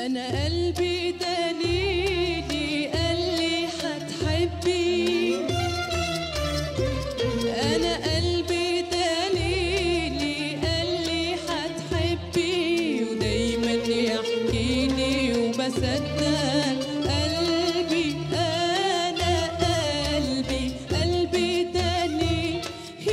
انا قلبي دليلي قال لي هتحبي انا قلبي دليلي قال لي هتحبي ودايما يحكي لي وبصدق قلبي انا قلبي قلبي دليلي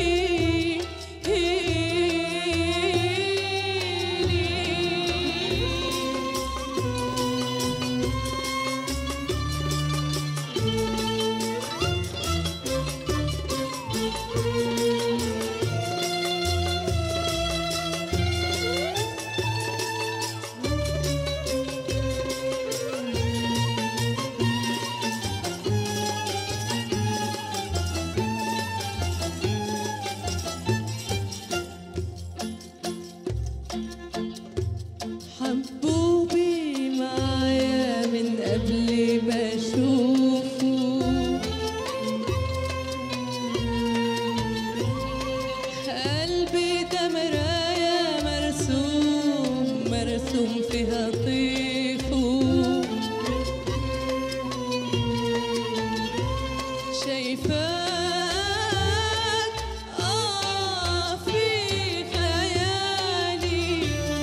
حبوبي معايا من قبل ما اشوفه قلبي ده مراية مرسوم مرسوم فيها طيفه شايفاك آه في خيالي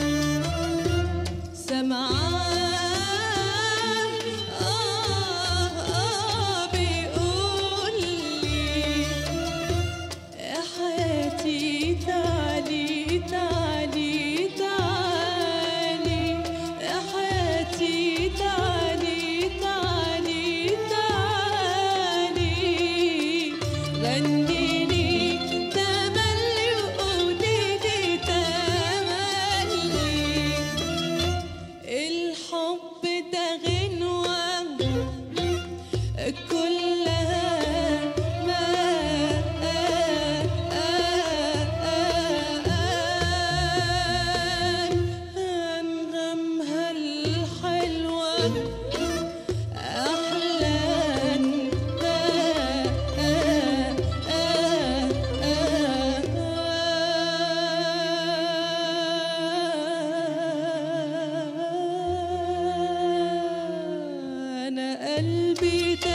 سمعان آه آه بيقول لي يا حياتي تعالي تعالي تعالي يا حياتي تعالي تعالي تعالي غنيني تملي وقوليلي تملي الحب ده غنوة كلها ما أنغمها الحلوة أحلى أنا قلبي